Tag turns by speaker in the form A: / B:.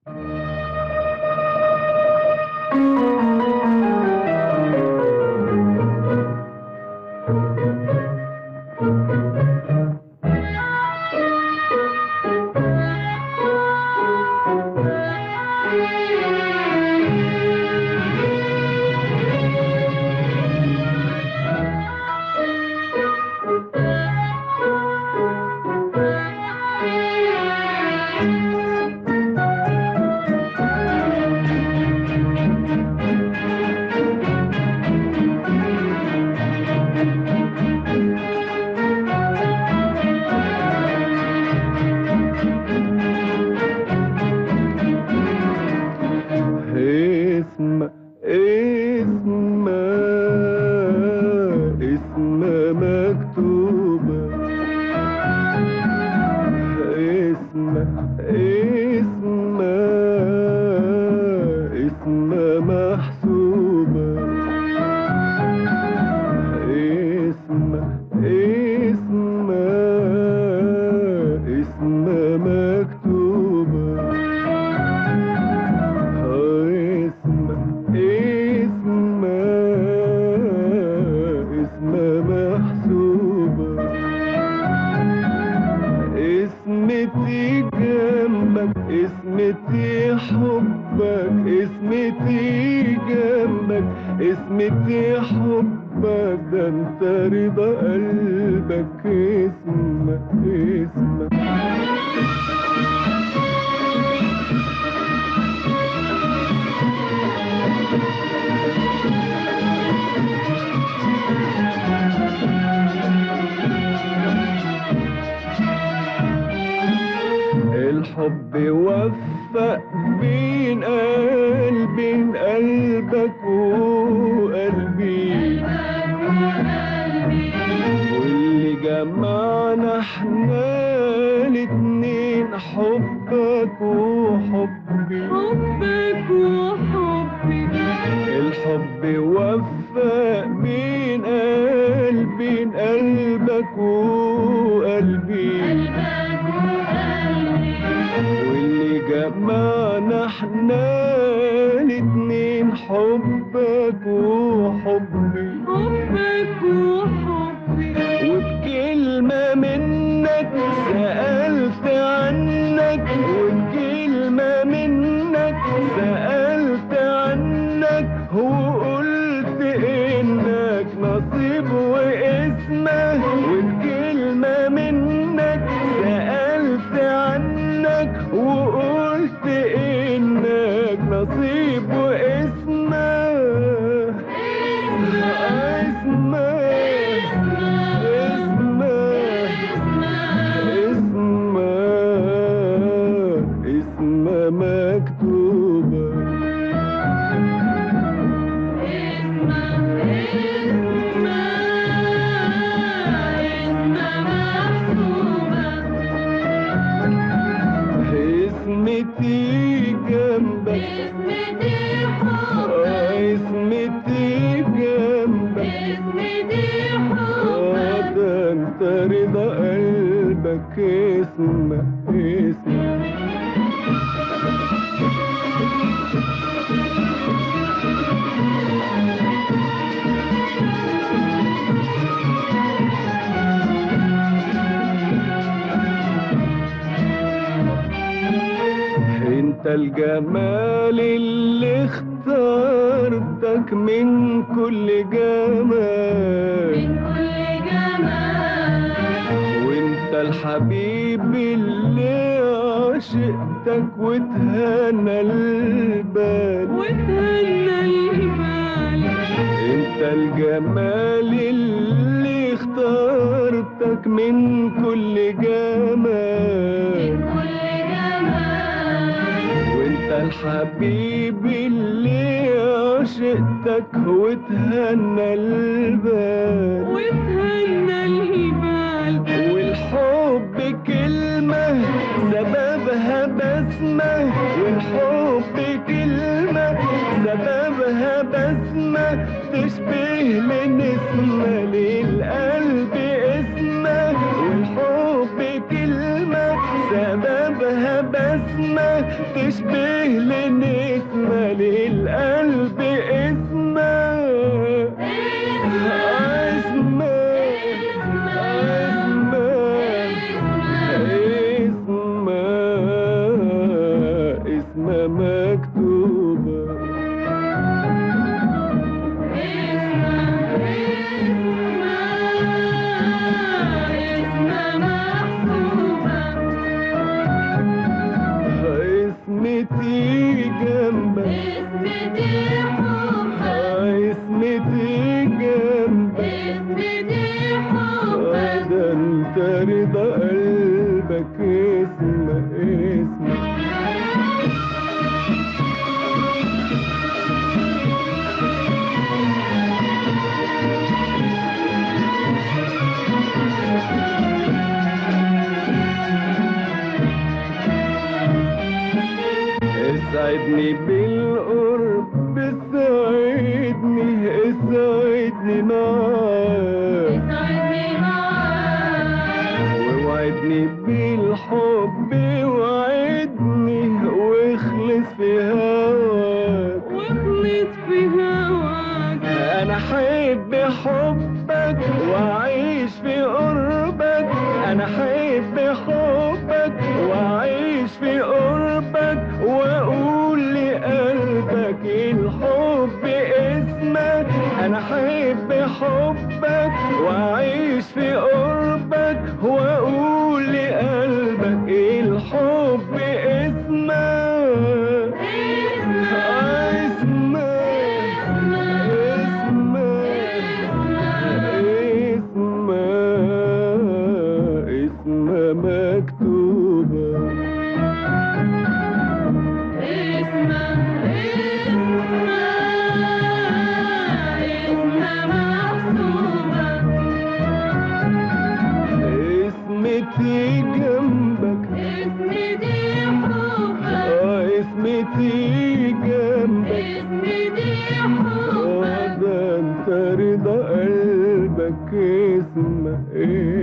A: اسم اسم اسم مكتوبة اسم اسم اسم محسوبة اسم اسم اسم مكتوبة اسم اسم اسم محسوبة اسمتي جنبك اسمتي حبك اسمتي جنبك اسمتي حبك ده انت رضا قلبك اسمك اسمك الحب وفق بين قلبي قلبك وقلبي واللي جمعنا احنا الاتنين حبك وحبي
B: حبك وحبي
A: الحب وفق بين قلبي قلبك وقلبي
B: قلبك وقلبي
A: واللي جمعنا احنا الاتنين حبك وحبي
B: حبك وحبي
A: وبكلمة منك سألت عنك وبكلمة منك سألت عنك وقلت إنك نصيب واسمه وبكلمة منك سألت عنك وقلت إنك نصيب واسمه اسمه اسمه اسمه مكتوبة اسمتي جنبك آه، اسمتي جنبك آه، ده انت رضا قلبك اسمه اسمه انت الجمال اللي اخترتك من كل جمال وانت الحبيب اللي عشقتك وتهنى البال انت الجمال اللي اخترتك من كل جمال وانت الحبيب اللي عشقتك وتهنى البال والحب كلمة سببها بسمة والحب كلمة سببها بسمة تشبه لنسمة للقلب اسمة والحب كلمة سببها بسمة اسمه تشبه لنسمة للقلب اسمه اسمه اسمه اسمه مكتوبة اسمتي جنبك اسمتي جنبك ده انت رضا قلبك اسمه اسمه اسعدني بالقرب اسعدني اسعدني معاك ووعدني بالحب وعدني واخلص في هواك
B: واخلص في هواك
A: انا احب حبك واعيش في قربك انا احب حبك واعيش في قربك واقول لقلبك الحب اسمك انا احب حبك واعيش في قربك واقول لقلبك الحب اسمك اسمه مكتوبة اسمتي جنبك اه اسمتي جنبك اه ده انت رضا قلبك اسمه ايه